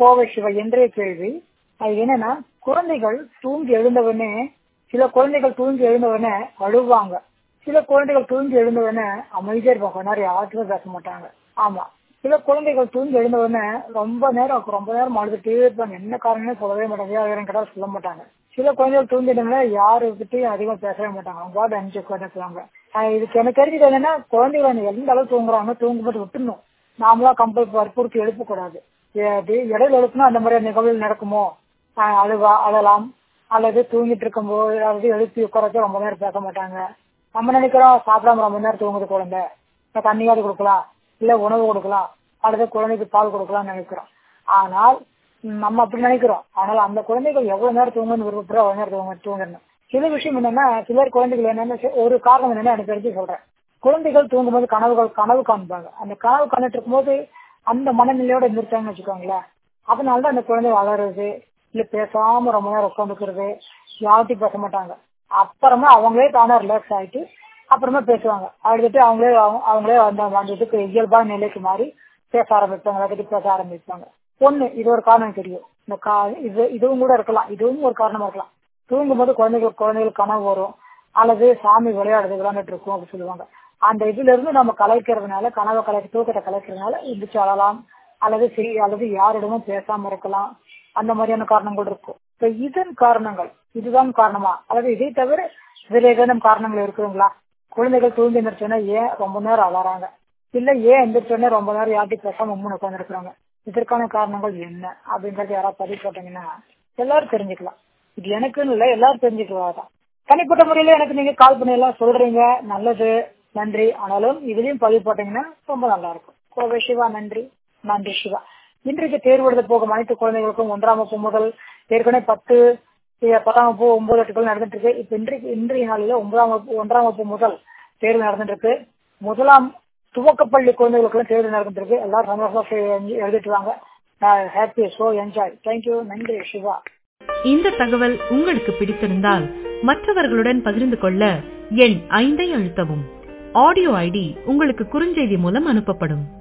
கோவை சிவா இன்றைய கேள்வி அது என்னன்னா குழந்தைகள் தூங்கி எழுந்தவுடனே சில குழந்தைகள் தூங்கி எழுந்தவுடனே அழுவாங்க சில குழந்தைகள் தூங்கி எழுந்தவுடனே அமைதியா இருப்பாங்க கொஞ்ச நேரம் யாருக்குமே பேச மாட்டாங்க ஆமா சில குழந்தைகள் தூங்கி எழுந்தவுடனே ரொம்ப நேரம் ரொம்ப நேரம் அழுதுட்டே இருப்பாங்க என்ன காரணமே சொல்லவே மாட்டாங்க யாரும் கேட்டாலும் சொல்ல மாட்டாங்க சில குழந்தைகள் தூங்கிட்டோம்னா யாருக்கிட்டையும் அதிகமா பேசவே மாட்டாங்க அவங்க பாட்டு அனுப்பிச்சு உட்காந்துக்குவாங்க இதுக்கு எனக்கு தெரிஞ்சது என்னன்னா குழந்தைகள் எந்த அளவு தூங்குறாங்க தூங்கும்போது விட்டுணும் நாமளா கம்பல் வற்புறுத்தி எழுப்பக்கூடாது இடையில எழுப்புனா அந்த மாதிரி நிகழ்வுகள் நடக்குமோ அழுவா அழலாம் அல்லது தூங்கிட்டு இருக்கும்போது அதாவது எழுப்பி உட்காரச்சு ரொம்ப நேரம் பேச மாட்டாங்க நம்ம நினைக்கிறோம் சாப்பிடாம ரொம்ப நேரம் தூங்குது குழந்தை தண்ணியாவது கொடுக்கலாம் இல்ல உணவு கொடுக்கலாம் அல்லது குழந்தைக்கு பால் கொடுக்கலாம்னு நினைக்கிறோம் ஆனால் நம்ம அப்படி நினைக்கிறோம் ஆனால் அந்த குழந்தைகள் எவ்வளவு நேரம் தூங்கணும்னு விருப்பப்படுற அவ்வளவு நேரம் தூங்க தூங்கணும் சில விஷயம் என்னன்னா சிலர் குழந்தைகள் என்னன்னு ஒரு காரணம் என்னன்னு எனக்கு தெரிஞ்சு சொல்றேன் குழந்தைகள் தூங்கும்போது கனவுகள் கனவு காண்பாங்க அந்த கனவு காணிட்டு இருக்கும்போது அந்த மனநிலையோட இருந்திருக்காங்கன்னு வச்சுக்கோங்களேன் அதனாலதான் அந்த குழந்தை வளருது இல்ல பேசாம ரொம்ப நேரம் உட்காந்துக்கிறது யார்ட்டையும் பேச மாட்டாங்க அப்புறமா அவங்களே தானே ரிலாக்ஸ் ஆயிட்டு அப்புறமா பேசுவாங்க அடுத்துட்டு அவங்களே அவங்களே அந்த அந்த இதுக்கு இயல்பான நிலைக்கு மாறி பேச ஆரம்பிப்பாங்க எல்லாத்துக்கும் பேச ஆரம்பிப்பாங்க ஒண்ணு இது ஒரு காரணம் தெரியும் இந்த கா இது இதுவும் கூட இருக்கலாம் இதுவும் ஒரு காரணமா இருக்கலாம் தூங்கும் போது குழந்தைகள் குழந்தைகள் கனவு வரும் அல்லது சாமி விளையாடுறது விளையாண்டுட்டு இருக்கும் அப்படின்னு சொல்லுவாங்க அந்த இதுல இருந்து நம்ம கலைக்கிறதுனால கனவை கலைக்க தூக்கத்தை கலைக்கிறதுனால இடிச்சு அழலாம் அல்லது சரி அல்லது யாரிடமும் பேசாம இருக்கலாம் அந்த மாதிரியான காரணங்கள் இருக்கும் இப்ப இதன் காரணங்கள் இதுதான் காரணமா அல்லது இதை தவிர வேற ஏதேனும் காரணங்கள் இருக்குதுங்களா குழந்தைகள் தூங்கி எந்திரிச்சோன்னா ஏன் ரொம்ப நேரம் அலறாங்க இல்ல ஏன் எந்திரிச்சோடனே ரொம்ப நேரம் யார்ட்டி பேசாம முன்னு உட்காந்துருக்காங்க இதற்கான காரணங்கள் என்ன அப்படிங்கறது யாராவது பதிவு போட்டீங்கன்னா எல்லாரும் தெரிஞ்சுக்கலாம் இது எனக்குன்னு இல்ல எல்லாரும் தெரிஞ்சுக்கலாம் தனிப்பட்ட முறையில எனக்கு நீங்க கால் பண்ணி எல்லாம் சொல்றீங்க நல்லது நன்றி ஆனாலும் இதுலயும் பதிவு போட்டீங்கன்னா ரொம்ப நல்லா இருக்கும் கோவை சிவா நன்றி நன்றி சிவா இன்றைக்கு தேர்வு எழுத போகும் அனைத்து குழந்தைகளுக்கும் ஒன்றாம் வகுப்பு முதல் ஏற்கனவே பத்து பத்தாம் வகுப்பு ஒன்பது எட்டுகள் நடந்துட்டு இருக்கு இப்ப இன்றைக்கு இன்றைய நாளில ஒன்பதாம் வகுப்பு ஒன்றாம் வகுப்பு முதல் தேர்வு நடந்துட்டு இருக்கு முதலாம் துவக்கப்பள்ளி குழந்தைகளுக்கு தேர்வு நடந்துட்டு இருக்கு எல்லாரும் சந்தோஷமா எழுதிட்டு வாங்க ஹாப்பி சோ என்ஜாய் தேங்க்யூ நன்றி சிவா இந்த தகவல் உங்களுக்கு பிடித்திருந்தால் மற்றவர்களுடன் பகிர்ந்து கொள்ள எண் ஐந்தை அழுத்தவும் ஆடியோ ஐடி உங்களுக்கு குறுஞ்செய்தி மூலம் அனுப்பப்படும்